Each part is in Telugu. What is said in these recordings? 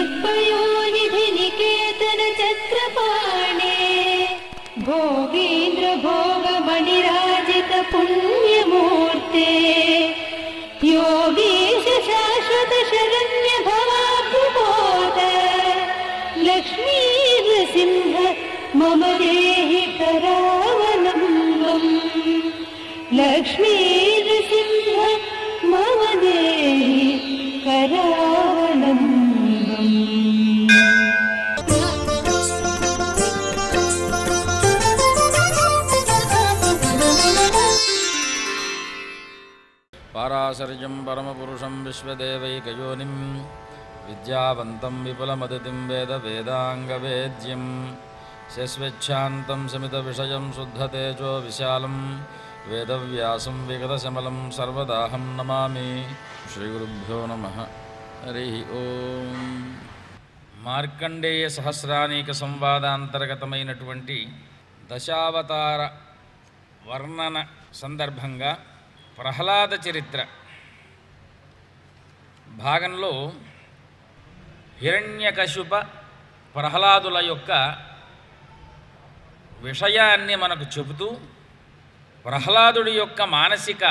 सर्पयोनिधि निकेतन चक्रपाणे भोगीन्द्र भोगमणिराजित पुण्यमूर्ते योगीश शाश्वत शरण्य भवाभुमोद लक्ष्मी नृसिंह मम देहि करावलम्बम् लक्ष्मी नृसिंह मम देहि करावलम्बम् పారాశర్యం పరమపురుషం విశ్వదేవైకయోనిం విద్యావంతం విపులమతిథిం వేద వేదాంగవేద్యం శస్వచ్ఛాంతం శమిత విషయం శుద్ధతేజో విశాలం వేదవ్యాసం విగతశమలం సర్వదాహం నమామి శ్రీగురుభ్యో నమ హరి ఓం మార్కండేయ సహస్రానీక సంవాదాంతర్గతమైనటువంటి దశావతార వర్ణన సందర్భంగా ప్రహ్లాద చరిత్ర భాగంలో హిరణ్యకశుప ప్రహ్లాదుల యొక్క విషయాన్ని మనకు చెబుతూ ప్రహ్లాదుడి యొక్క మానసిక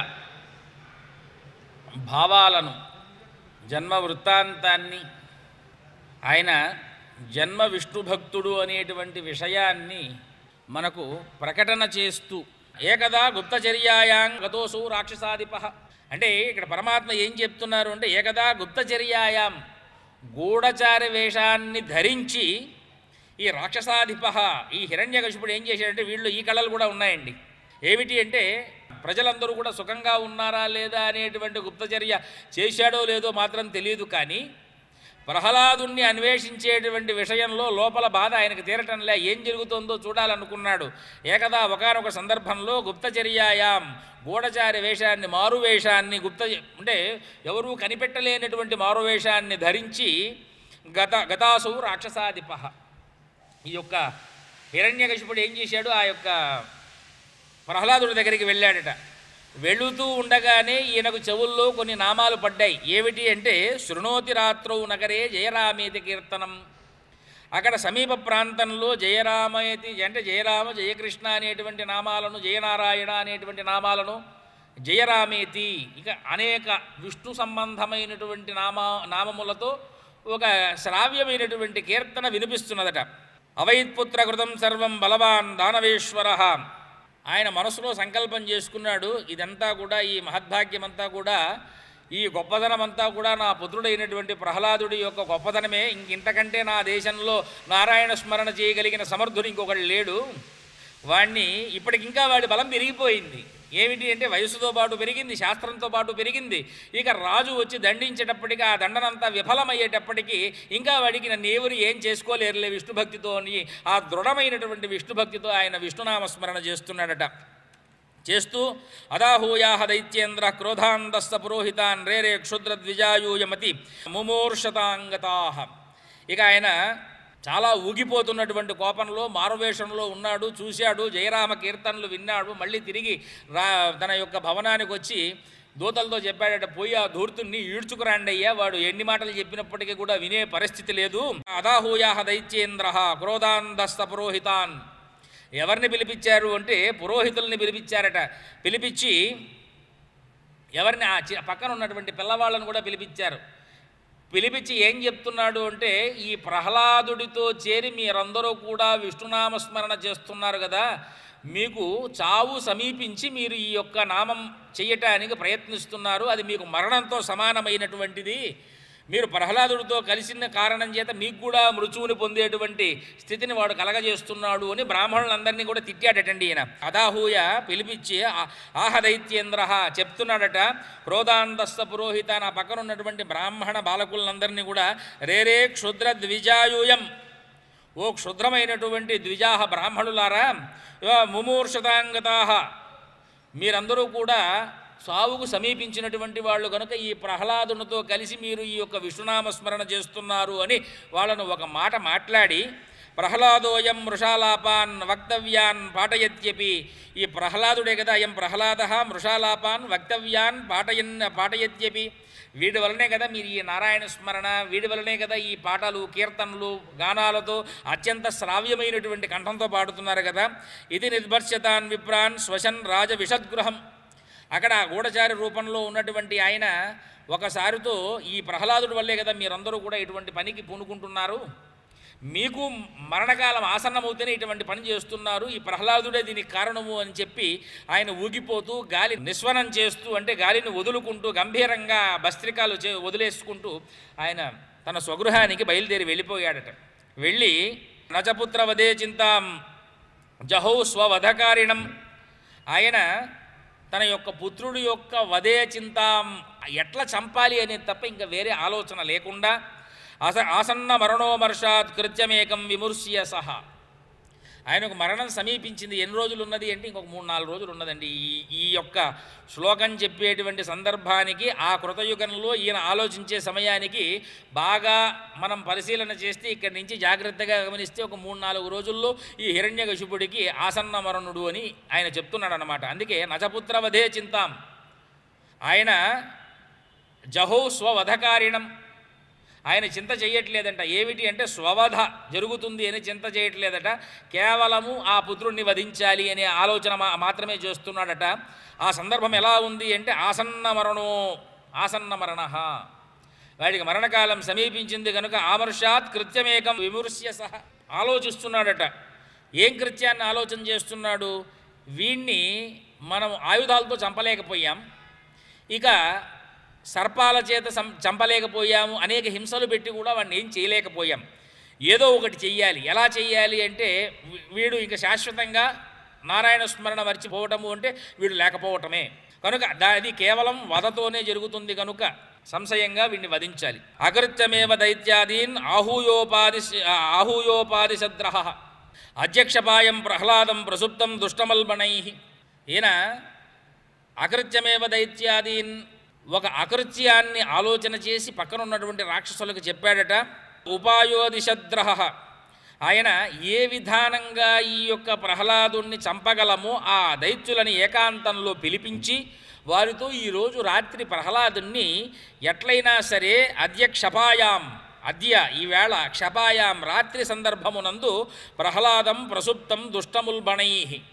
భావాలను జన్మ వృత్తాంతాన్ని ఆయన జన్మ విష్ణు భక్తుడు అనేటువంటి విషయాన్ని మనకు ప్రకటన చేస్తూ ఏకదా గుప్తచర్యాయాం గతోసు రాక్షసాధిప అంటే ఇక్కడ పరమాత్మ ఏం చెప్తున్నారు అంటే ఏకదా గుప్తచర్యాయాం గూఢచారి వేషాన్ని ధరించి ఈ రాక్షసాధిప ఈ హిరణ్యకశిపుడు ఏం చేశాడంటే వీళ్ళు ఈ కళలు కూడా ఉన్నాయండి ఏమిటి అంటే ప్రజలందరూ కూడా సుఖంగా ఉన్నారా లేదా అనేటువంటి గుప్తచర్య చేశాడో లేదో మాత్రం తెలియదు కానీ ప్రహ్లాదుణ్ణి అన్వేషించేటువంటి విషయంలో లోపల బాధ ఆయనకు తీరటంలే ఏం జరుగుతుందో చూడాలనుకున్నాడు ఏకదా ఒకనొక సందర్భంలో గుప్తచర్యాయాం గూఢచారి వేషాన్ని మారు వేషాన్ని గుప్త అంటే ఎవరూ కనిపెట్టలేనటువంటి మారు వేషాన్ని ధరించి గత గతాసు రాక్షసాధిప ఈ యొక్క హిరణ్యకశిపుడు ఏం చేశాడు ఆ యొక్క ప్రహ్లాదుడి దగ్గరికి వెళ్ళాడట వెళుతూ ఉండగానే ఈయనకు చెవుల్లో కొన్ని నామాలు పడ్డాయి ఏమిటి అంటే శృణోతి రాత్రౌ నగరే జయరామేతి కీర్తనం అక్కడ సమీప ప్రాంతంలో జయరామయతి అంటే జయరామ జయకృష్ణ అనేటువంటి నామాలను జయనారాయణ అనేటువంటి నామాలను జయరామేతి ఇక అనేక విష్ణు సంబంధమైనటువంటి నామా నామములతో ఒక శ్రావ్యమైనటువంటి కీర్తన వినిపిస్తున్నదట అవైత్పుత్ర కృతం సర్వం బలవాన్ దానవేశ్వర ఆయన మనసులో సంకల్పం చేసుకున్నాడు ఇదంతా కూడా ఈ మహద్భాగ్యమంతా కూడా ఈ గొప్పదనమంతా కూడా నా పుత్రుడైనటువంటి ప్రహ్లాదుడి యొక్క గొప్పదనమే ఇంక ఇంతకంటే నా దేశంలో నారాయణ స్మరణ చేయగలిగిన సమర్థుడు ఇంకొకడు లేడు వాణ్ణి ఇప్పటికింకా వాడి బలం పెరిగిపోయింది ఏమిటి అంటే వయసుతో పాటు పెరిగింది శాస్త్రంతో పాటు పెరిగింది ఇక రాజు వచ్చి దండించేటప్పటికి ఆ దండనంతా విఫలమయ్యేటప్పటికీ ఇంకా వాడికి నన్ను ఎవరు ఏం చేసుకోలేరులే విష్ణు భక్తితో అని ఆ దృఢమైనటువంటి విష్ణు భక్తితో ఆయన విష్ణునామస్మరణ చేస్తున్నాడట చేస్తూ అదాహూయాహ దైత్యేంద్ర క్రోధాంతస్థ పురోహితాన్ రేరే క్షుద్ర ద్విజాయూయమతి ముమూర్షతాంగతాహ ఇక ఆయన చాలా ఊగిపోతున్నటువంటి కోపంలో మారువేషంలో ఉన్నాడు చూశాడు జయరామ కీర్తనలు విన్నాడు మళ్ళీ తిరిగి రా తన యొక్క భవనానికి వచ్చి దూతలతో చెప్పాడట పోయి ఆ ధూర్తుణ్ణి ఈడ్చుకురాండి అయ్యా వాడు ఎన్ని మాటలు చెప్పినప్పటికీ కూడా వినే పరిస్థితి లేదు అదాహూయాహ దైత్యేంద్ర క్రోధాంతస్థ పురోహితాన్ ఎవరిని పిలిపించారు అంటే పురోహితుల్ని పిలిపించారట పిలిపించి ఎవరిని ఆ చి- పక్కన ఉన్నటువంటి పిల్లవాళ్ళను కూడా పిలిపించారు పిలిపించి ఏం చెప్తున్నాడు అంటే ఈ ప్రహ్లాదుడితో చేరి మీరందరూ కూడా విష్ణునామస్మరణ చేస్తున్నారు కదా మీకు చావు సమీపించి మీరు ఈ యొక్క నామం చేయటానికి ప్రయత్నిస్తున్నారు అది మీకు మరణంతో సమానమైనటువంటిది మీరు ప్రహ్లాదుడితో కలిసిన కారణం చేత మీకు కూడా మృత్యువుని పొందేటువంటి స్థితిని వాడు కలగజేస్తున్నాడు అని బ్రాహ్మణులందరినీ కూడా తిట్టాడటండి ఈయన అదాహూయ పిలిపించి ఆ- ఆహ దైత్యేంద్ర చెప్తున్నాడట క్రోధాంతస్థ పురోహిత నా పక్కన ఉన్నటువంటి బ్రాహ్మణ బాలకులందరినీ కూడా రేరే క్షుద్ర ద్విజాయూయం ఓ క్షుద్రమైనటువంటి ద్విజాహ బ్రాహ్మణులారా ముమూర్షతాంగతాహ మీరందరూ కూడా సావుకు సమీపించినటువంటి వాళ్ళు కనుక ఈ ప్రహ్లాదునితో కలిసి మీరు ఈ యొక్క విష్ణునామ స్మరణ చేస్తున్నారు అని వాళ్ళను ఒక మాట మాట్లాడి ప్రహ్లాదోయం మృషాలాపాన్ వక్తవ్యాన్ పాఠయత్యపి ఈ ప్రహ్లాదుడే కదా అయం ప్రహ్లాద మృషాలాపాన్ వక్తవ్యాన్ పాఠయన్ పాఠయత్యపి వీడి వలనే కదా మీరు ఈ నారాయణ స్మరణ వీడి వలనే కదా ఈ పాటలు కీర్తనలు గానాలతో అత్యంత శ్రావ్యమైనటువంటి కంఠంతో పాడుతున్నారు కదా ఇది నిర్భర్షతాన్ విప్రాన్ శ్వశన్ రాజ విషద్గృహం అక్కడ ఆ గూఢచారి రూపంలో ఉన్నటువంటి ఆయన ఒకసారితో ఈ ప్రహ్లాదుడి వల్లే కదా మీరందరూ కూడా ఇటువంటి పనికి పూనుకుంటున్నారు మీకు మరణకాలం ఆసన్నమవుతేనే ఇటువంటి పని చేస్తున్నారు ఈ ప్రహ్లాదుడే దీనికి కారణము అని చెప్పి ఆయన ఊగిపోతూ గాలి నిస్వనం చేస్తూ అంటే గాలిని వదులుకుంటూ గంభీరంగా భస్త్రికాలు చే వదిలేసుకుంటూ ఆయన తన స్వగృహానికి బయలుదేరి వెళ్ళిపోయాడట వెళ్ళి నచపుత్ర వదే చింతాం జహౌ స్వవధకారిణం ఆయన తన యొక్క పుత్రుడి యొక్క వదే చింత ఎట్లా చంపాలి అనేది తప్ప ఇంకా వేరే ఆలోచన లేకుండా అస ఆసన్న మరణోమర్షాత్ కృత్యమేకం విమృశ్య సహా ఆయనకు మరణం సమీపించింది ఎన్ని రోజులు ఉన్నది అంటే ఇంకొక మూడు నాలుగు రోజులు ఉన్నదండి ఈ ఈ యొక్క శ్లోకం చెప్పేటువంటి సందర్భానికి ఆ కృతయుగంలో ఈయన ఆలోచించే సమయానికి బాగా మనం పరిశీలన చేస్తే ఇక్కడి నుంచి జాగ్రత్తగా గమనిస్తే ఒక మూడు నాలుగు రోజుల్లో ఈ హిరణ్యకశిపుడికి ఆసన్న మరణుడు అని ఆయన చెప్తున్నాడు అనమాట అందుకే నచపుత్ర వధే చింతాం ఆయన జహో స్వవధకారిణం ఆయన చింత చేయట్లేదంట ఏమిటి అంటే స్వవధ జరుగుతుంది అని చింత చేయట్లేదట కేవలము ఆ పుత్రుణ్ణి వధించాలి అనే ఆలోచన మా- మాత్రమే చేస్తున్నాడట ఆ సందర్భం ఎలా ఉంది అంటే ఆసన్న మరణో ఆసన్న మరణ వాడికి మరణకాలం సమీపించింది కనుక ఆమర్షాత్ కృత్యమేకం విమృశ్య సహ ఆలోచిస్తున్నాడట ఏం కృత్యాన్ని ఆలోచన చేస్తున్నాడు వీణ్ణి మనం ఆయుధాలతో చంపలేకపోయాం ఇక సర్పాల చేత సం చంపలేకపోయాము అనేక హింసలు పెట్టి కూడా వాడిని ఏం చేయలేకపోయాం ఏదో ఒకటి చెయ్యాలి ఎలా చెయ్యాలి అంటే వీ- వీడు ఇక శాశ్వతంగా నారాయణ స్మరణ మర్చిపోవటము అంటే వీడు లేకపోవటమే కనుక దా- అది కేవలం వధతోనే జరుగుతుంది కనుక సంశయంగా వీడిని వధించాలి అకృత్యమేవ దైత్యాదీన్ ఆహూయోపాది ఆహూయోపాది శద్రహ అధ్యక్షపాయం ప్రహ్లాదం ప్రసుప్తం దుష్టమల్బణై ఈయన అకృత్యమేవ దైత్యాదీన్ ఒక అకృత్యాన్ని ఆలోచన చేసి పక్కన ఉన్నటువంటి రాక్షసులకు చెప్పాడట ఉపాయోదిశద్రహ ఆయన ఏ విధానంగా ఈ యొక్క ప్రహ్లాదుణ్ణి చంపగలమో ఆ దైత్యులని ఏకాంతంలో పిలిపించి వారితో ఈరోజు రాత్రి ప్రహ్లాదుణ్ణి ఎట్లయినా సరే అద్య క్షపాయాం అద్య ఈవేళ క్షపాయాం రాత్రి సందర్భమునందు ప్రహ్లాదం ప్రసుప్తం దుష్టముల్బణై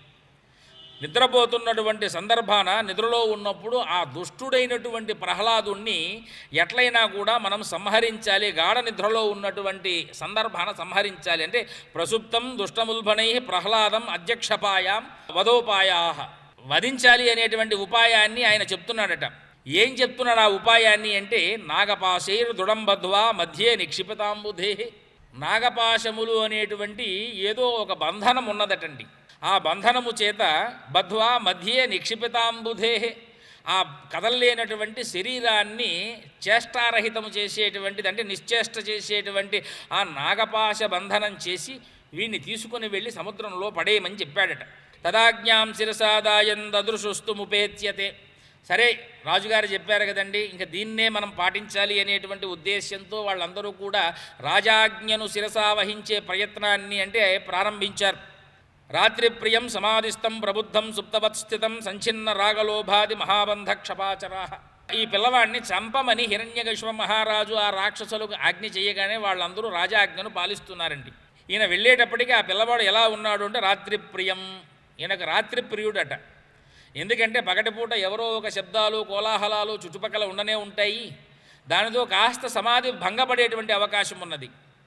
నిద్రపోతున్నటువంటి సందర్భాన నిద్రలో ఉన్నప్పుడు ఆ దుష్టుడైనటువంటి ప్రహ్లాదుణ్ణి ఎట్లయినా కూడా మనం సంహరించాలి గాఢ నిద్రలో ఉన్నటువంటి సందర్భాన సంహరించాలి అంటే ప్రసుప్తం దుష్టముల్భణై ప్రహ్లాదం అధ్యక్షపాయాం వధోపాయా వధించాలి అనేటువంటి ఉపాయాన్ని ఆయన చెప్తున్నాడట ఏం చెప్తున్నాడు ఆ ఉపాయాన్ని అంటే నాగపాశైర్ దృఢంబద్వా మధ్యే నిక్షిపితాంబుధే నాగపాశములు అనేటువంటి ఏదో ఒక బంధనం ఉన్నదటండి ఆ బంధనము చేత బద్ధ్వా మధ్యే నిక్షిపితాంబుధే ఆ కదలలేనటువంటి శరీరాన్ని చేష్టారహితము చేసేటువంటిది అంటే నిశ్చేష్ట చేసేటువంటి ఆ నాగపాశ బంధనం చేసి వీడిని తీసుకుని వెళ్ళి సముద్రంలో పడేయమని చెప్పాడట తదాజ్ఞాం శిరసాదాయం దదృశుస్తు ముపేత్యతే సరే రాజుగారు చెప్పారు కదండి ఇంకా దీన్నే మనం పాటించాలి అనేటువంటి ఉద్దేశ్యంతో వాళ్ళందరూ కూడా రాజాజ్ఞను శిరసా వహించే ప్రయత్నాన్ని అంటే ప్రారంభించారు రాత్రి ప్రియం సమాధిస్థం ప్రబుద్ధం సుప్తవత్ స్థితం సంచిన్న రాగలోభాది మహాబంధ క్షపాచరా ఈ పిల్లవాడిని చంపమని హిరణ్యకశివ మహారాజు ఆ రాక్షసులకు ఆజ్ఞ చేయగానే వాళ్ళందరూ రాజాజ్ఞను పాలిస్తున్నారండి ఈయన వెళ్ళేటప్పటికీ ఆ పిల్లవాడు ఎలా ఉన్నాడు అంటే రాత్రి ప్రియం ఈయనకు రాత్రి ప్రియుడట ఎందుకంటే పగటిపూట ఎవరో ఒక శబ్దాలు కోలాహలాలు చుట్టుపక్కల ఉండనే ఉంటాయి దానితో కాస్త సమాధి భంగపడేటువంటి అవకాశం ఉన్నది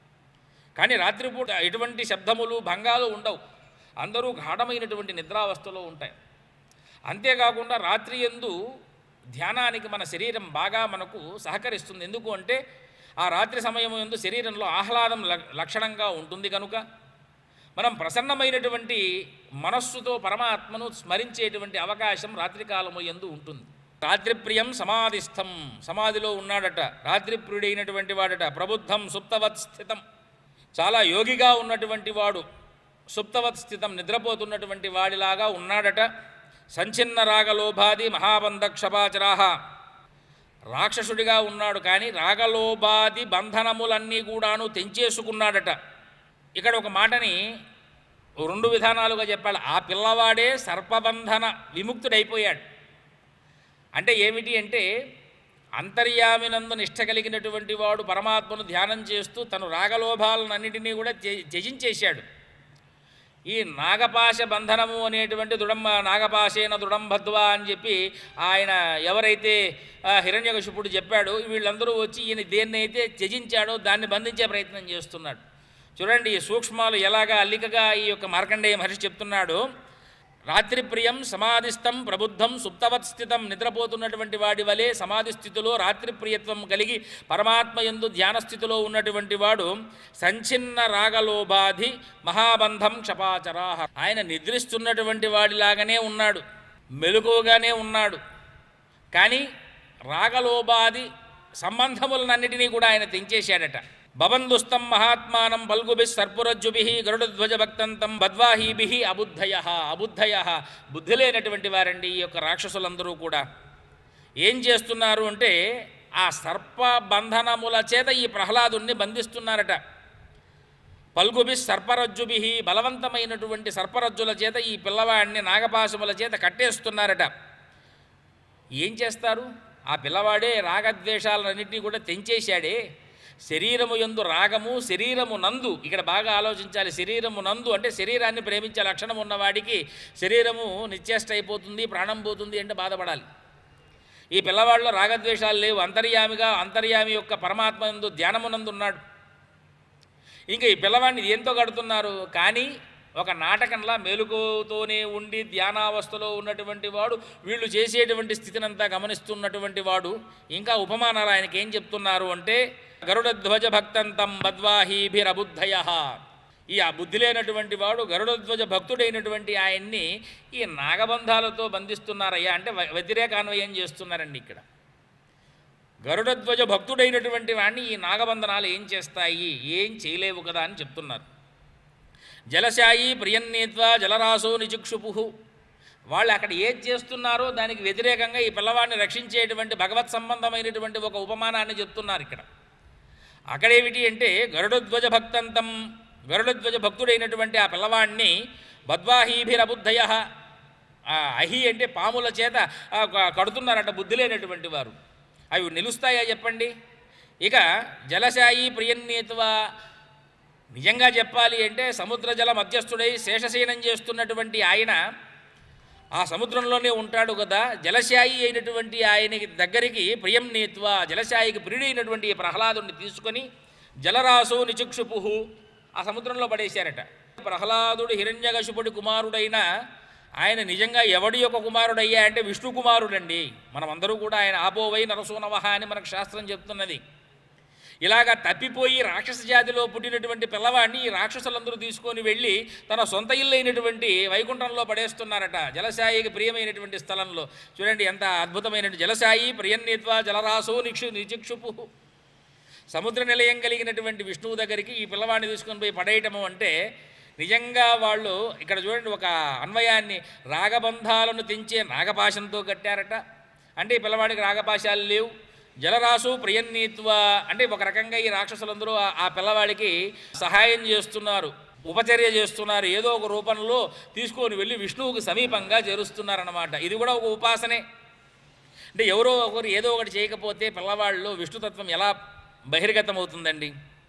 కానీ రాత్రిపూట ఎటువంటి శబ్దములు భంగాలు ఉండవు అందరూ గాఢమైనటువంటి నిద్రావస్థలో ఉంటాయి అంతేకాకుండా రాత్రి ఎందు ధ్యానానికి మన శరీరం బాగా మనకు సహకరిస్తుంది ఎందుకు అంటే ఆ రాత్రి సమయం ఎందు శరీరంలో ఆహ్లాదం ల- లక్షణంగా ఉంటుంది కనుక మనం ప్రసన్నమైనటువంటి మనస్సుతో పరమాత్మను స్మరించేటువంటి అవకాశం రాత్రికాలము ఎందు ఉంటుంది రాత్రిప్రియం సమాధిస్థం సమాధిలో ఉన్నాడట రాత్రిప్రియుడైనటువంటి వాడట ప్రబుద్ధం సుప్తవత్ స్థితం చాలా యోగిగా ఉన్నటువంటి వాడు సుప్తవత్ స్థితం నిద్రపోతున్నటువంటి వాడిలాగా ఉన్నాడట సంచిన్న రాగలోభాది మహాబంధ క్షపాచరాహ రాక్షసుడిగా ఉన్నాడు కానీ రాగలోభాది బంధనములన్నీ కూడాను తెంచేసుకున్నాడట ఇక్కడ ఒక మాటని రెండు విధానాలుగా చెప్పాలి ఆ పిల్లవాడే సర్పబంధన విముక్తుడైపోయాడు అంటే ఏమిటి అంటే అంతర్యామినందు నిష్ట కలిగినటువంటి వాడు పరమాత్మను ధ్యానం చేస్తూ తను రాగలోభాలన్నింటినీ కూడా త్య- త్యజించేశాడు ఈ నాగపాశ బంధనము అనేటువంటి దృఢం నాగపాశేన దృఢం భద్వా అని చెప్పి ఆయన ఎవరైతే ఆ, హిరణ్యకశిపుడు చెప్పాడు వీళ్ళందరూ వచ్చి ఈయన దేన్నైతే త్యజించాడో దాన్ని బంధించే ప్రయత్నం చేస్తున్నాడు చూడండి ఈ సూక్ష్మాలు ఎలాగా అల్లికగా ఈ యొక్క మార్కండేయ మహర్షి చెప్తున్నాడు రాత్రి ప్రియం సమాధిస్థం ప్రబుద్ధం సుప్తవత్ స్థితం నిద్రపోతున్నటువంటి వాడి వలె సమాధి స్థితిలో రాత్రి ప్రియత్వం కలిగి పరమాత్మ యందు ధ్యాన స్థితిలో ఉన్నటువంటి వాడు సంచిన్న రాగలోబాధి మహాబంధం క్షపాచరాహ ఆయన నిద్రిస్తున్నటువంటి వాడిలాగానే ఉన్నాడు మెలకువగానే ఉన్నాడు కానీ రాగలోబాది సంబంధములనన్నిటినీ కూడా ఆయన తెంచేశాడట భవందుస్తం మహాత్మానం పల్గుభి సర్పురజ్జుభి గరుడధ్వజ భక్తంతం బద్వాహీభి అబుద్ధయ అబుద్ధయ బుద్ధి లేనటువంటి వారండి ఈ యొక్క రాక్షసులందరూ కూడా ఏం చేస్తున్నారు అంటే ఆ సర్ప బంధనముల చేత ఈ ప్రహ్లాదుణ్ణి బంధిస్తున్నారట పల్గుభి సర్పరజ్జుభి బలవంతమైనటువంటి సర్పరజ్జుల చేత ఈ పిల్లవాడిని నాగపాశముల చేత కట్టేస్తున్నారట ఏం చేస్తారు ఆ పిల్లవాడే రాగద్వేషాలన్నింటినీ కూడా తెంచేశాడే శరీరము యందు రాగము శరీరము నందు ఇక్కడ బాగా ఆలోచించాలి శరీరము నందు అంటే శరీరాన్ని ప్రేమించే లక్షణం ఉన్నవాడికి శరీరము నిశ్చేష్ట అయిపోతుంది ప్రాణం పోతుంది అంటే బాధపడాలి ఈ పిల్లవాడిలో రాగద్వేషాలు లేవు అంతర్యామిగా అంతర్యామి యొక్క పరమాత్మ యందు ధ్యానమునందు ఉన్నాడు ఇంకా ఈ పిల్లవాడిని ఏంతో కడుతున్నారు కానీ ఒక నాటకంలా మెలుకుతోనే ఉండి ధ్యానావస్థలో ఉన్నటువంటి వాడు వీళ్ళు చేసేటువంటి స్థితినంతా గమనిస్తున్నటువంటి వాడు ఇంకా ఉపమానాలు ఆయనకి ఏం చెప్తున్నారు అంటే గరుడధ్వజ భక్తంతం బద్వాహీభిరబుద్ధయ ఈ ఆ బుద్ధి లేనటువంటి వాడు గరుడధ్వజ భక్తుడైనటువంటి ఆయన్ని ఈ నాగబంధాలతో బంధిస్తున్నారయ్యా అంటే వ- వ్యతిరేకాన్వయం చేస్తున్నారండి ఇక్కడ గరుడధ్వజ భక్తుడైనటువంటి వాడిని ఈ నాగబంధనాలు ఏం చేస్తాయి ఏం చేయలేవు కదా అని చెప్తున్నారు జలశాయి ప్రియన్నీత్వ జలరాసో నిచుక్షుపు వాళ్ళు అక్కడ ఏది చేస్తున్నారో దానికి వ్యతిరేకంగా ఈ పిల్లవాడిని రక్షించేటువంటి భగవత్ సంబంధమైనటువంటి ఒక ఉపమానాన్ని చెప్తున్నారు ఇక్కడ అక్కడేమిటి అంటే గరుడధ్వజ భక్తంతం గరుడధ్వజ భక్తుడైనటువంటి ఆ పిల్లవాడిని బద్వాహీభిరబుద్ధయ ఆ అహి అంటే పాముల చేత ఆ, క- కడుతున్నారట బుద్ధి లేనటువంటి వారు అవి నిలుస్తాయా చెప్పండి ఇక జలశాయి ప్రియన్నీత్వ నిజంగా చెప్పాలి అంటే సముద్ర జల మధ్యస్థుడై శేషశయనం చేస్తున్నటువంటి ఆయన ఆ సముద్రంలోనే ఉంటాడు కదా జలశాయి అయినటువంటి ఆయనకి దగ్గరికి ప్రియం నీత్వ జలశాయికి ప్రియుడైనటువంటి ఈ ప్రహ్లాదుని తీసుకొని జలరాసు నిచుక్షుపు ఆ సముద్రంలో పడేశారట ప్రహ్లాదుడు హిరణ్యకశిపుడి కుమారుడైన ఆయన నిజంగా ఎవడి యొక్క కుమారుడయ్యా అంటే విష్ణు కుమారుడండి మనమందరూ కూడా ఆయన ఆపోవై నరసూనవహ అని మనకు శాస్త్రం చెప్తున్నది ఇలాగ తప్పిపోయి రాక్షస జాతిలో పుట్టినటువంటి పిల్లవాడిని ఈ రాక్షసులందరూ తీసుకొని వెళ్ళి తన సొంత ఇల్లు అయినటువంటి వైకుంఠంలో పడేస్తున్నారట జలశాయికి ప్రియమైనటువంటి స్థలంలో చూడండి ఎంత అద్భుతమైన జలశాయి ప్రియన్నిత్వ జలరాసు నిక్షు నిచిక్షుపు సముద్ర నిలయం కలిగినటువంటి విష్ణువు దగ్గరికి ఈ పిల్లవాడిని తీసుకొని పోయి పడేయటము అంటే నిజంగా వాళ్ళు ఇక్కడ చూడండి ఒక అన్వయాన్ని రాగబంధాలను తెంచే నాగపాశంతో కట్టారట అంటే ఈ పిల్లవాడికి రాగపాశాలు లేవు జలరాసు ప్రియన్నీత్వ అంటే ఒక రకంగా ఈ రాక్షసులందరూ ఆ- ఆ పిల్లవాడికి సహాయం చేస్తున్నారు ఉపచర్య చేస్తున్నారు ఏదో ఒక రూపంలో తీసుకొని వెళ్ళి విష్ణువుకు సమీపంగా చేరుస్తున్నారన్నమాట ఇది కూడా ఒక ఉపాసనే అంటే ఎవరో ఒకరు ఏదో ఒకటి చేయకపోతే పిల్లవాళ్ళు విష్ణుతత్వం ఎలా బహిర్గతమవుతుందండి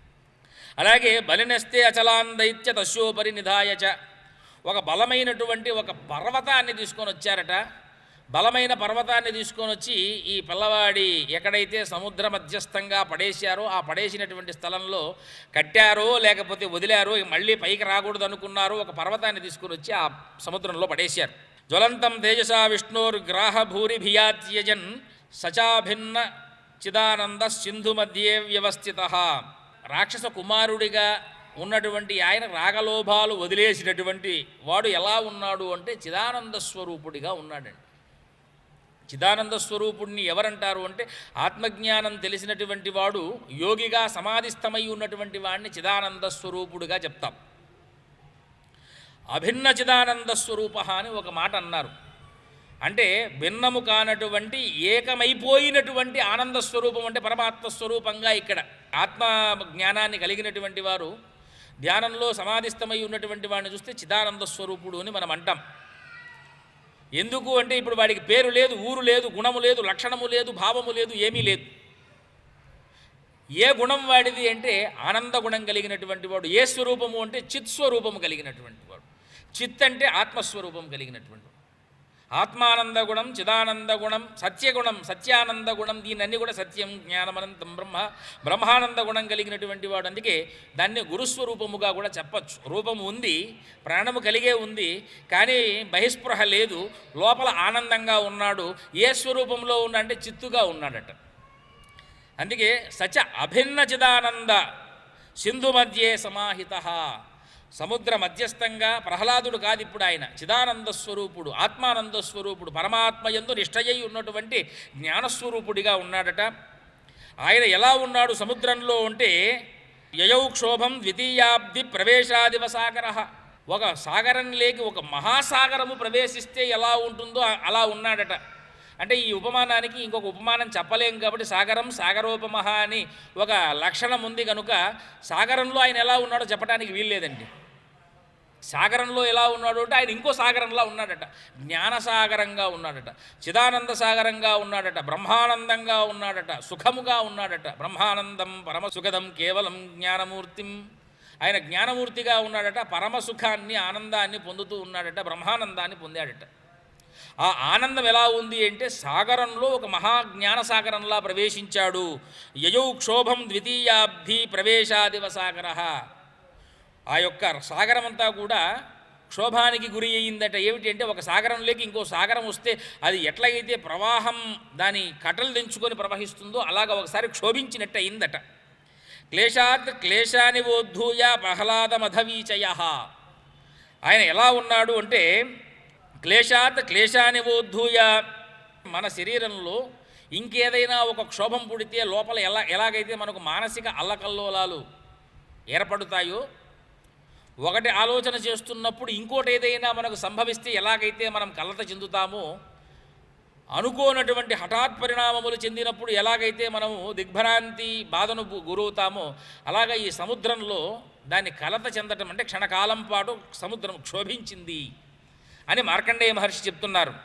అలాగే బలినస్తే అచలాన్ దైత్య తస్యోపరి నిధాయచ ఒక బలమైనటువంటి ఒక పర్వతాన్ని తీసుకొని వచ్చారట బలమైన పర్వతాన్ని తీసుకొని వచ్చి ఈ పిల్లవాడి ఎక్కడైతే సముద్ర మధ్యస్థంగా పడేశారో ఆ పడేసినటువంటి స్థలంలో కట్టారో లేకపోతే వదిలారో ఇక మళ్ళీ పైకి రాకూడదు అనుకున్నారో ఒక పర్వతాన్ని తీసుకొని వచ్చి ఆ సముద్రంలో పడేశారు జ్వలంతం తేజసా విష్ణోర్గ్రాహ భూరి భియాత్యజన్ సచాభిన్న చిదానంద సింధు మధ్యే వ్యవస్థిత రాక్షస కుమారుడిగా ఉన్నటువంటి ఆయన రాగలోభాలు వదిలేసినటువంటి వాడు ఎలా ఉన్నాడు అంటే చిదానంద స్వరూపుడిగా ఉన్నాడండి చిదానంద స్వరూపుణ్ణి ఎవరంటారు అంటే ఆత్మజ్ఞానం తెలిసినటువంటి వాడు యోగిగా సమాధిస్థమై ఉన్నటువంటి వాడిని చిదానంద స్వరూపుడుగా చెప్తాం అభిన్న చిదానంద స్వరూప అని ఒక మాట అన్నారు అంటే భిన్నము కానటువంటి ఏకమైపోయినటువంటి ఆనంద స్వరూపం అంటే పరమాత్మ స్వరూపంగా ఇక్కడ ఆత్మ జ్ఞానాన్ని కలిగినటువంటి వారు ధ్యానంలో సమాధిస్థమై ఉన్నటువంటి వాడిని చూస్తే చిదానంద స్వరూపుడు అని మనం అంటాం ఎందుకు అంటే ఇప్పుడు వాడికి పేరు లేదు ఊరు లేదు గుణము లేదు లక్షణము లేదు భావము లేదు ఏమీ లేదు ఏ గుణం వాడిది అంటే ఆనంద గుణం కలిగినటువంటి వాడు ఏ స్వరూపము అంటే చిత్ స్వరూపము కలిగినటువంటి వాడు చిత్ అంటే ఆత్మస్వరూపం కలిగినటువంటి వాడు ఆత్మానంద గుణం చిదానంద గుణం సత్యగుణం సత్యానంద గుణం దీనన్నీ కూడా సత్యం జ్ఞానమనంతం బ్రహ్మ బ్రహ్మానంద గుణం కలిగినటువంటి వాడు అందుకే దాన్ని గురుస్వరూపముగా కూడా చెప్పచ్చు రూపము ఉంది ప్రాణము కలిగే ఉంది కానీ బహిస్పృహ లేదు లోపల ఆనందంగా ఉన్నాడు ఏ స్వరూపంలో ఉన్నాడంటే చిత్తుగా ఉన్నాడట అందుకే సచ అభిన్న చిదానంద సింధు మధ్యే సమాహిత సముద్ర మధ్యస్థంగా ప్రహ్లాదుడు కాదు ఇప్పుడు ఆయన చిదానంద స్వరూపుడు ఆత్మానంద స్వరూపుడు పరమాత్మ ఎందు నిష్టయ్యి ఉన్నటువంటి జ్ఞానస్వరూపుడిగా ఉన్నాడట ఆయన ఎలా ఉన్నాడు సముద్రంలో ఉంటే యయౌ క్షోభం ద్వితీయాబ్ది ప్రవేశాదివ సాగర ఒక సాగరంలోకి ఒక మహాసాగరము ప్రవేశిస్తే ఎలా ఉంటుందో అ- అలా ఉన్నాడట అంటే ఈ ఉపమానానికి ఇంకొక ఉపమానం చెప్పలేం కాబట్టి సాగరం సాగరోపమహ అని ఒక లక్షణం ఉంది కనుక సాగరంలో ఆయన ఎలా ఉన్నాడో చెప్పడానికి వీల్లేదండి సాగరంలో ఎలా ఉన్నాడు అంటే ఆయన ఇంకో సాగరంలా ఉన్నాడట జ్ఞానసాగరంగా ఉన్నాడట చిదానంద సాగరంగా ఉన్నాడట బ్రహ్మానందంగా ఉన్నాడట సుఖముగా ఉన్నాడట బ్రహ్మానందం పరమసుఖదం కేవలం జ్ఞానమూర్తిం ఆయన జ్ఞానమూర్తిగా ఉన్నాడట పరమసుఖాన్ని ఆనందాన్ని పొందుతూ ఉన్నాడట బ్రహ్మానందాన్ని పొందాడట ఆ ఆనందం ఎలా ఉంది అంటే సాగరంలో ఒక మహా జ్ఞాన సాగరంలా ప్రవేశించాడు యయౌ క్షోభం ద్వితీయాబ్ధి ప్రవేశాదివ సాగర ఆ యొక్క సాగరమంతా కూడా క్షోభానికి గురి అయ్యిందట ఏమిటి అంటే ఒక సాగరంలోకి ఇంకో సాగరం వస్తే అది ఎట్లయితే ప్రవాహం దాని కట్టలు తెంచుకొని ప్రవహిస్తుందో అలాగ ఒకసారి క్షోభించినట్టు అయిందట క్లేశాత్ క్లేశాని వోద్ధూయ ప్రహ్లాదమధవీచయ ఆయన ఎలా ఉన్నాడు అంటే క్లేశాత్ క్లేశాని వోద్ధూయ మన శరీరంలో ఇంకేదైనా ఒక క్షోభం పుడితే లోపల ఎలా ఎలాగైతే మనకు మానసిక అల్లకల్లోలాలు ఏర్పడతాయో ఒకటి ఆలోచన చేస్తున్నప్పుడు ఇంకోటి ఏదైనా మనకు సంభవిస్తే ఎలాగైతే మనం కలత చెందుతామో అనుకోనటువంటి హఠాత్ పరిణామములు చెందినప్పుడు ఎలాగైతే మనము దిగ్భ్రాంతి బాధను గు- గురవుతామో అలాగ ఈ సముద్రంలో దాన్ని కలత చెందటం అంటే క్షణకాలం పాటు సముద్రం క్షోభించింది అని మార్కండేయ మహర్షి చెప్తున్నారు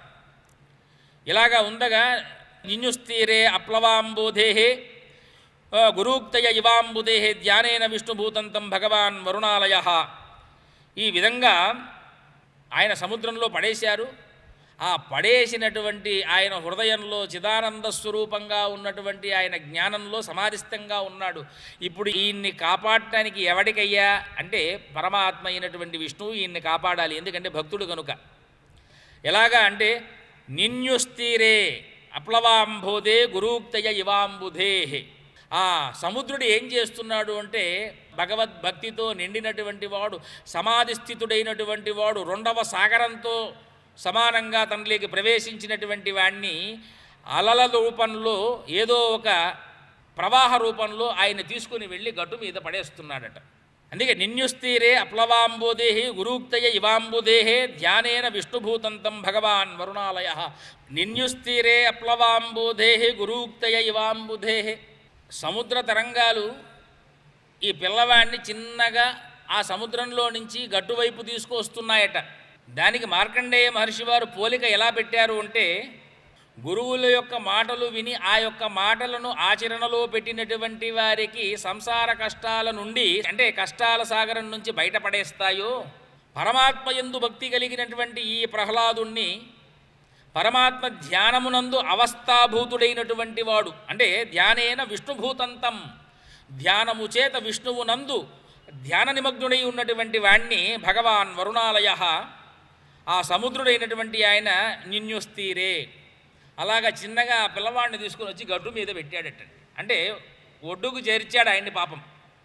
ఇలాగా ఉండగా నిన్యుస్తీరే అప్లవాంబోధేహే ఆ, గురూక్తయ ఇవాంబుదేహే ధ్యానేన విష్ణుభూతంతం భగవాన్ వరుణాలయ ఈ విధంగా ఆయన సముద్రంలో పడేశారు ఆ పడేసినటువంటి ఆయన హృదయంలో చిదానంద స్వరూపంగా ఉన్నటువంటి ఆయన జ్ఞానంలో సమాధిస్థంగా ఉన్నాడు ఇప్పుడు ఈయన్ని కాపాడటానికి ఎవడికయ్యా అంటే పరమాత్మ అయినటువంటి విష్ణువు ఈయన్ని కాపాడాలి ఎందుకంటే భక్తుడు కనుక ఎలాగా అంటే నిన్యుస్తీరే అప్లవాంబోధే గురూక్తయ ఇవాంబుధే ఆ సముద్రుడు ఏం చేస్తున్నాడు అంటే భగవద్భక్తితో నిండినటువంటి వాడు సమాధి స్థితుడైనటువంటి వాడు రెండవ సాగరంతో సమానంగా తనలోకి ప్రవేశించినటువంటి వాణ్ణి అలల రూపంలో ఏదో ఒక ప్రవాహ రూపంలో ఆయన తీసుకుని వెళ్ళి గట్టు మీద పడేస్తున్నాడట అందుకే నిన్యుస్తీరే అప్లవాంబోదేహి గురూక్తయ ఇవాంబుదేహే ధ్యానేన విష్ణుభూతంతం భగవాన్ వరుణాలయ నిన్యుస్తీరే అప్లవాంబోదేహి గురూక్తయ ఇవాంబుధేహే సముద్ర తరంగాలు ఈ పిల్లవాడిని చిన్నగా ఆ సముద్రంలో నుంచి గట్టువైపు తీసుకొస్తున్నాయట దానికి మార్కండేయ మహర్షి వారు పోలిక ఎలా పెట్టారు అంటే గురువుల యొక్క మాటలు విని ఆ యొక్క మాటలను ఆచరణలో పెట్టినటువంటి వారికి సంసార కష్టాల నుండి అంటే కష్టాల సాగరం నుంచి బయటపడేస్తాయో పరమాత్మ యందు భక్తి కలిగినటువంటి ఈ ప్రహ్లాదుణ్ణి పరమాత్మ ధ్యానమునందు అవస్థాభూతుడైనటువంటి వాడు అంటే ధ్యానేన విష్ణుభూతంతం ధ్యానము చేత విష్ణువునందు ధ్యాన నిమగ్నుడై ఉన్నటువంటి వాణ్ణి భగవాన్ వరుణాలయ ఆ సముద్రుడైనటువంటి ఆయన నిన్యుస్తీరే అలాగా చిన్నగా ఆ పిల్లవాడిని తీసుకుని వచ్చి గడ్డు మీద పెట్టాడట అంటే ఒడ్డుకు చేర్చాడు ఆయన్ని పాపం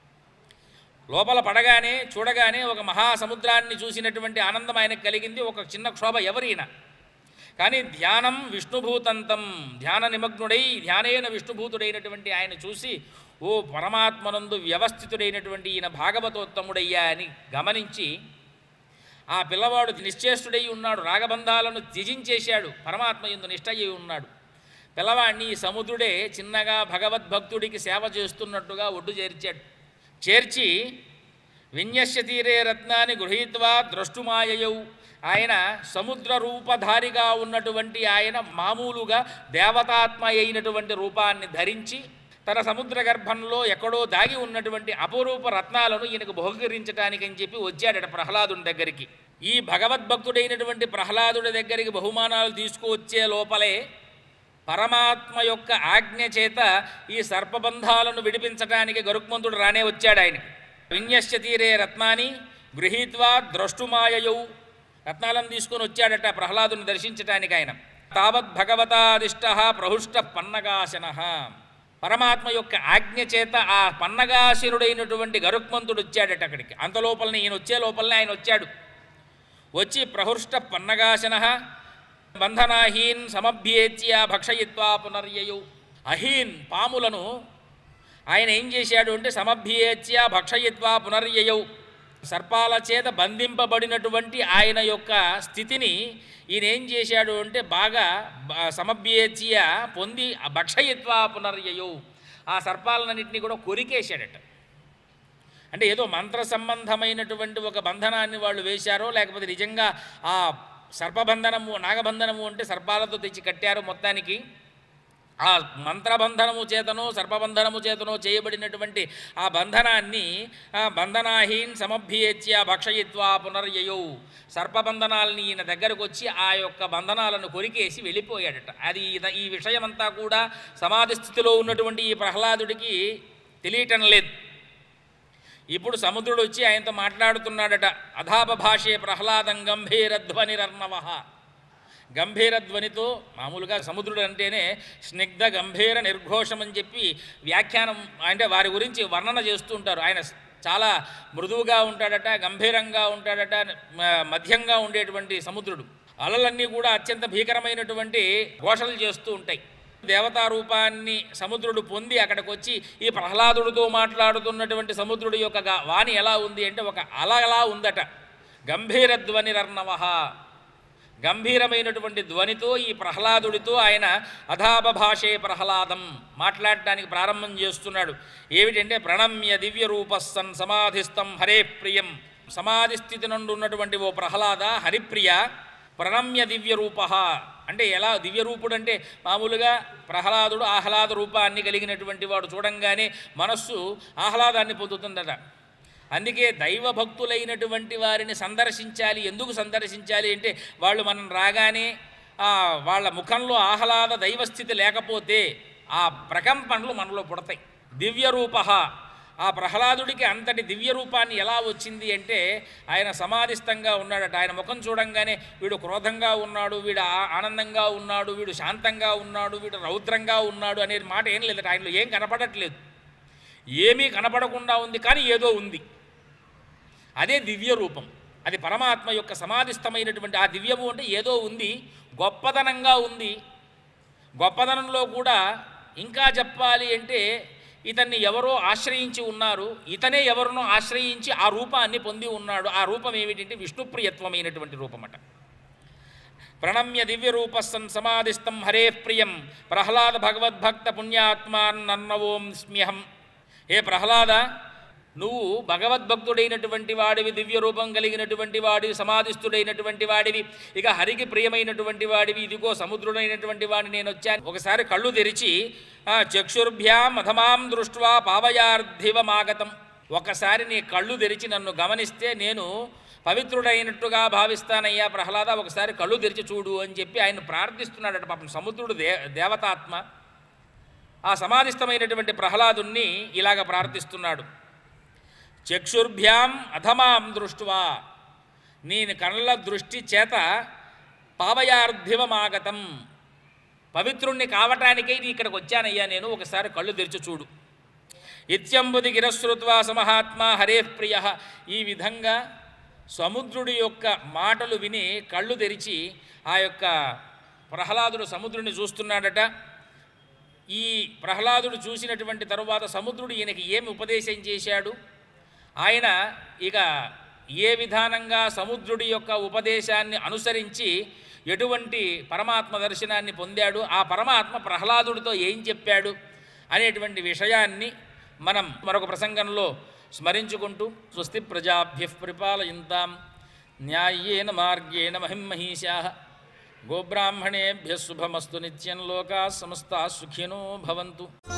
లోపల పడగానే చూడగానే ఒక మహాసముద్రాన్ని చూసినటువంటి ఆనందం ఆయనకు కలిగింది ఒక చిన్న క్షోభ ఎవరైనా కానీ ధ్యానం విష్ణుభూతంతం ధ్యాన నిమగ్నుడై ధ్యానేన విష్ణుభూతుడైనటువంటి ఆయన చూసి ఓ పరమాత్మనందు వ్యవస్థితుడైనటువంటి ఈయన భాగవతోత్తముడయ్యా అని గమనించి ఆ పిల్లవాడు నిశ్చేష్టుడై ఉన్నాడు రాగబంధాలను త్యజించేశాడు పరమాత్మ ఎందు నిష్టయ్యి ఉన్నాడు పిల్లవాడిని ఈ సముద్రుడే చిన్నగా భగవద్భక్తుడికి సేవ చేస్తున్నట్టుగా ఒడ్డు చేర్చాడు చేర్చి విన్యస్య తీరే రత్నాన్ని గృహీత్వా ద్రష్టుమాయయౌ ఆయన సముద్ర రూపధారిగా ఉన్నటువంటి ఆయన మామూలుగా దేవతాత్మ అయినటువంటి రూపాన్ని ధరించి తన సముద్ర గర్భంలో ఎక్కడో దాగి ఉన్నటువంటి అపరూప రత్నాలను ఈయనకు బహుకరించడానికి అని చెప్పి వచ్చాడట ప్రహ్లాదుని దగ్గరికి ఈ భగవద్భక్తుడైనటువంటి ప్రహ్లాదుడి దగ్గరికి బహుమానాలు తీసుకువచ్చే లోపలే పరమాత్మ యొక్క ఆజ్ఞ చేత ఈ సర్పబంధాలను విడిపించడానికి గరుక్మంతుడు రానే వచ్చాడు ఆయనకి విన్యస్య తీరే రత్నాన్ని గృహీత్వా ద్రష్టుమాయయౌ రత్నాలను తీసుకొని వచ్చాడట ప్రహ్లాదుని దర్శించటానికి ఆయన తావత్ భగవతాదిష్ట ప్రహుష్ట పన్నగాశన పరమాత్మ యొక్క ఆజ్ఞ చేత ఆ పన్నగాశనుడైనటువంటి గరుక్మంతుడు వచ్చాడట అక్కడికి అంత లోపలనే ఈయన వచ్చే లోపలనే ఆయన వచ్చాడు వచ్చి ప్రహృష్ట పన్నగాశన బంధనాహీన్ సమభ్యేత్య భక్షయిత్వా పునర్యయు అహీన్ పాములను ఆయన ఏం చేశాడు అంటే సమభ్యేత్య భక్షయిత్వా పునర్యయౌ సర్పాల చేత బంధింపబడినటువంటి ఆయన యొక్క స్థితిని ఈయన ఏం చేశాడు అంటే బాగా బ- సమభ్యేత్య పొంది భక్షయిత్వా పునర్యయౌ ఆ సర్పాలన్నింటినీ కూడా కొరికేశాడట అంటే ఏదో మంత్ర సంబంధమైనటువంటి ఒక బంధనాన్ని వాళ్ళు వేశారో లేకపోతే నిజంగా ఆ సర్పబంధనము నాగబంధనము అంటే సర్పాలతో తెచ్చి కట్టారు మొత్తానికి ఆ మంత్రబంధనము చేతనో సర్పబంధనము చేతనో చేయబడినటువంటి ఆ బంధనాన్ని ఆ బంధనాహీన్ సమభ్యేత్య భక్షయిత్వా పునర్యయౌ సర్పబంధనాలని ఈయన దగ్గరకు వచ్చి ఆ యొక్క బంధనాలను కొరికేసి వెళ్ళిపోయాడట అది ఈయన- ఈ విషయమంతా కూడా సమాధి స్థితిలో ఉన్నటువంటి ఈ ప్రహ్లాదుడికి తెలియటం లేదు ఇప్పుడు సముద్రుడు వచ్చి ఆయనతో మాట్లాడుతున్నాడట అధాప భాషే ప్రహ్లాదం గంభీరధ్వనిరర్ణవ గంభీర ధ్వనితో మామూలుగా సముద్రుడు అంటేనే స్నిగ్ధ గంభీర నిర్ఘోషం అని చెప్పి వ్యాఖ్యానం అంటే వారి గురించి వర్ణన చేస్తూ ఉంటారు ఆయన చాలా మృదువుగా ఉంటాడట గంభీరంగా ఉంటాడట మ- మధ్యంగా ఉండేటువంటి సముద్రుడు అలలన్నీ కూడా అత్యంత భీకరమైనటువంటి ఘోషలు చేస్తూ ఉంటాయి దేవతా రూపాన్ని సముద్రుడు పొంది అక్కడికి వచ్చి ఈ ప్రహ్లాదుడితో మాట్లాడుతున్నటువంటి సముద్రుడి యొక్క గా- వాణి ఎలా ఉంది అంటే ఒక అలలా ఉందట గంభీర ధ్వనిరర్ణవ గంభీరమైనటువంటి ధ్వనితో ఈ ప్రహ్లాదుడితో ఆయన అధాప భాషే ప్రహ్లాదం మాట్లాడటానికి ప్రారంభం చేస్తున్నాడు ఏమిటంటే ప్రణమ్య దివ్య రూపస్సన్ సమాధిస్థం హరే ప్రియం సమాధి స్థితి నుండి ఉన్నటువంటి ఓ ప్రహ్లాద హరిప్రియ ప్రణమ్య దివ్య రూప అంటే ఎలా దివ్య రూపుడు అంటే మామూలుగా ప్రహ్లాదుడు ఆహ్లాద రూపాన్ని కలిగినటువంటి వాడు చూడంగానే మనస్సు ఆహ్లాదాన్ని పొందుతుందట అందుకే దైవ భక్తులైనటువంటి వారిని సందర్శించాలి ఎందుకు సందర్శించాలి అంటే వాళ్ళు మనం రాగానే ఆ, వాళ్ళ ముఖంలో ఆహ్లాద దైవస్థితి లేకపోతే ఆ ప్రకంపనలు మనలో పుడతాయి దివ్య రూప ఆ ప్రహ్లాదుడికి అంతటి దివ్య రూపాన్ని ఎలా వచ్చింది అంటే ఆయన సమాధిస్థంగా ఉన్నాడట ఆయన ముఖం చూడంగానే వీడు క్రోధంగా ఉన్నాడు వీడు ఆ- ఆనందంగా ఉన్నాడు వీడు శాంతంగా ఉన్నాడు వీడు రౌద్రంగా ఉన్నాడు అనే మాట ఏం లేదట ఆయనలో ఏం కనపడట్లేదు ఏమీ కనపడకుండా ఉంది కానీ ఏదో ఉంది అదే దివ్య రూపం అది పరమాత్మ యొక్క సమాధిస్థమైనటువంటి ఆ దివ్యము అంటే ఏదో ఉంది గొప్పదనంగా ఉంది గొప్పదనంలో కూడా ఇంకా చెప్పాలి అంటే ఇతన్ని ఎవరో ఆశ్రయించి ఉన్నారు ఇతనే ఎవరినో ఆశ్రయించి ఆ రూపాన్ని పొంది ఉన్నాడు ఆ రూపం ఏమిటంటే విష్ణుప్రియత్వమైనటువంటి రూపమట ప్రణమ్య దివ్య రూపస్సన్ సమాధిస్థం హరే ప్రియం ప్రహ్లాద భగవద్భక్త పుణ్యాత్మాన్నవోం స్మ్యహం ఏ ప్రహ్లాద నువ్వు భగవద్భక్తుడైనటువంటి వాడివి దివ్య రూపం కలిగినటువంటి వాడివి సమాధిస్థుడైనటువంటి వాడివి ఇక హరికి ప్రియమైనటువంటి వాడివి ఇదిగో సముద్రుడైనటువంటి వాడిని నేను వచ్చాను ఒకసారి కళ్ళు తెరిచి ఆ, చక్షుర్భ్యాం అధమాం దృష్ట్వా పావయార్థివమాగతం ఒకసారి నీ కళ్ళు తెరిచి నన్ను గమనిస్తే నేను పవిత్రుడైనట్టుగా భావిస్తానయ్యా ప్రహ్లాద ఒకసారి కళ్ళు తెరిచి చూడు అని చెప్పి ఆయన ప్రార్థిస్తున్నాడట పాపం సముద్రుడు దే దేవతాత్మ ఆ సమాధిస్థమైనటువంటి ప్రహ్లాదుణ్ణి ఇలాగ ప్రార్థిస్తున్నాడు చక్షుర్భ్యాం అధమాం దృష్ట్వా నీ కళ్ళ దృష్టి చేత పావయార్థివమాగతం పవిత్రుణ్ణి కావటానికై నీ ఇక్కడికి వచ్చానయ్యా నేను ఒకసారి కళ్ళు తెరిచి చూడు ఇత్యంబుది గిరశ్రుత్వా సమహాత్మా హరే ప్రియ ఈ విధంగా సముద్రుడి యొక్క మాటలు విని కళ్ళు తెరిచి ఆ యొక్క ప్రహ్లాదుడు సముద్రుని చూస్తున్నాడట ఈ ప్రహ్లాదుడు చూసినటువంటి తరువాత సముద్రుడు ఈయనకి ఏమి ఉపదేశం చేశాడు ఆయన ఇక ఏ విధానంగా సముద్రుడి యొక్క ఉపదేశాన్ని అనుసరించి ఎటువంటి పరమాత్మ దర్శనాన్ని పొందాడు ఆ పరమాత్మ ప్రహ్లాదుడితో ఏం చెప్పాడు అనేటువంటి విషయాన్ని మనం మరొక ప్రసంగంలో స్మరించుకుంటూ స్వస్తి ప్రజాభ్య పరిపాలయంతాం న్యాయేన మార్గేణ మహిమహీషా గోబ్రాహ్మణేభ్య శుభమస్తు నిత్యం లోకా సమస్తా సుఖినో భవంతు